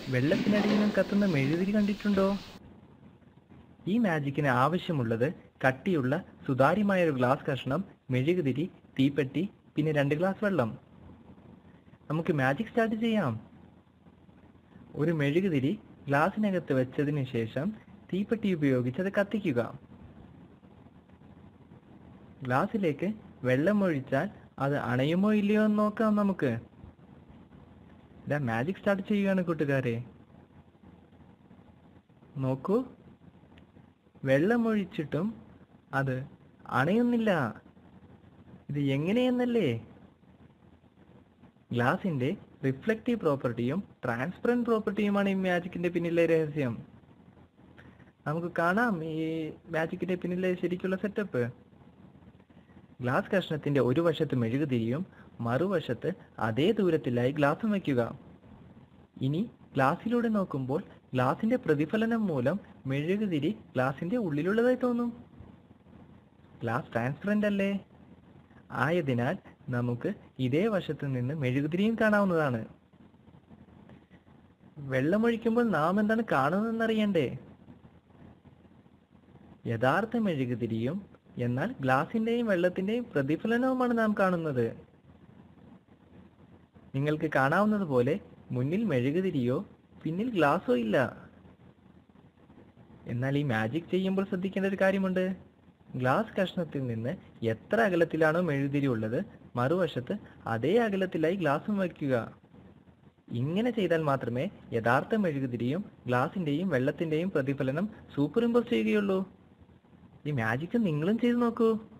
വെള്ളത്തിനടിയിലും കത്തുന്ന മെഴുതിരി കണ്ടിട്ടുണ്ടോ ഈ മാജിക്കിന് ആവശ്യമുള്ളത് കട്ടിയുള്ള സുതാര്യമായ ഒരു ഗ്ലാസ് കഷ്ണം മെഴുകുതിരി തീപ്പെട്ടി പിന്നെ രണ്ട് ഗ്ലാസ് വെള്ളം നമുക്ക് മാജിക് സ്റ്റാർട്ട് ചെയ്യാം ഒരു മെഴുകുതിരി ഗ്ലാസിനകത്ത് വെച്ചതിന് ശേഷം തീപ്പെട്ടി ഉപയോഗിച്ച് അത് കത്തിക്കുക ഗ്ലാസ്സിലേക്ക് വെള്ളം ഒഴിച്ചാൽ അത് അണയുമോ ഇല്ലയോ എന്ന് നോക്കാം നമുക്ക് ഇതാ മാജിക് സ്റ്റാർട്ട് ചെയ്യുകയാണ് കൂട്ടുകാരെ നോക്കൂ വെള്ളമൊഴിച്ചിട്ടും അത് അണയുന്നില്ല ഇത് എങ്ങനെയെന്നല്ലേ ഗ്ലാസിന്റെ റിഫ്ലക്റ്റീവ് പ്രോപ്പർട്ടിയും ട്രാൻസ്പെറന്റ് പ്രോപ്പർട്ടിയുമാണ് ഈ മാജിക്കിന്റെ പിന്നിലെ രഹസ്യം നമുക്ക് കാണാം ഈ മാജിക്കിന്റെ പിന്നിലെ ശരിക്കുള്ള സെറ്റപ്പ് ഗ്ലാസ് കഷ്ണത്തിന്റെ ഒരു വശത്ത് മെഴുകുതിരിയും മറുവശത്ത് അതേ ദൂരത്തിലായി ഗ്ലാസും വയ്ക്കുക ഇനി ഗ്ലാസ്സിലൂടെ നോക്കുമ്പോൾ ഗ്ലാസിന്റെ പ്രതിഫലനം മൂലം മെഴുകുതിരി ഗ്ലാസിന്റെ ഉള്ളിലുള്ളതായി തോന്നും ഗ്ലാസ് ട്രാൻസ്പെറന്റ് അല്ലേ ആയതിനാൽ നമുക്ക് ഇതേ വശത്ത് നിന്ന് മെഴുകുതിരിയും കാണാവുന്നതാണ് വെള്ളമൊഴിക്കുമ്പോൾ നാം എന്താണ് കാണുന്നതെന്നറിയണ്ടേ യഥാർത്ഥ മെഴുകുതിരിയും എന്നാൽ ഗ്ലാസിന്റെയും വെള്ളത്തിന്റെയും പ്രതിഫലനവുമാണ് നാം കാണുന്നത് നിങ്ങൾക്ക് കാണാവുന്നത് പോലെ മുന്നിൽ മെഴുകുതിരിയോ പിന്നിൽ ഗ്ലാസോ ഇല്ല എന്നാൽ ഈ മാജിക് ചെയ്യുമ്പോൾ ശ്രദ്ധിക്കേണ്ട ഒരു കാര്യമുണ്ട് ഗ്ലാസ് കഷ്ണത്തിൽ നിന്ന് എത്ര അകലത്തിലാണോ മെഴുകുതിരി ഉള്ളത് മറുവശത്ത് അതേ അകലത്തിലായി ഗ്ലാസും വയ്ക്കുക ഇങ്ങനെ ചെയ്താൽ മാത്രമേ യഥാർത്ഥ മെഴുകുതിരിയും ഗ്ലാസിന്റെയും വെള്ളത്തിന്റെയും പ്രതിഫലനം സൂപ്പർ ഇമ്പോസ് ചെയ്യുകയുള്ളൂ ഈ മാജിക് നിങ്ങളും ചെയ്തു നോക്കൂ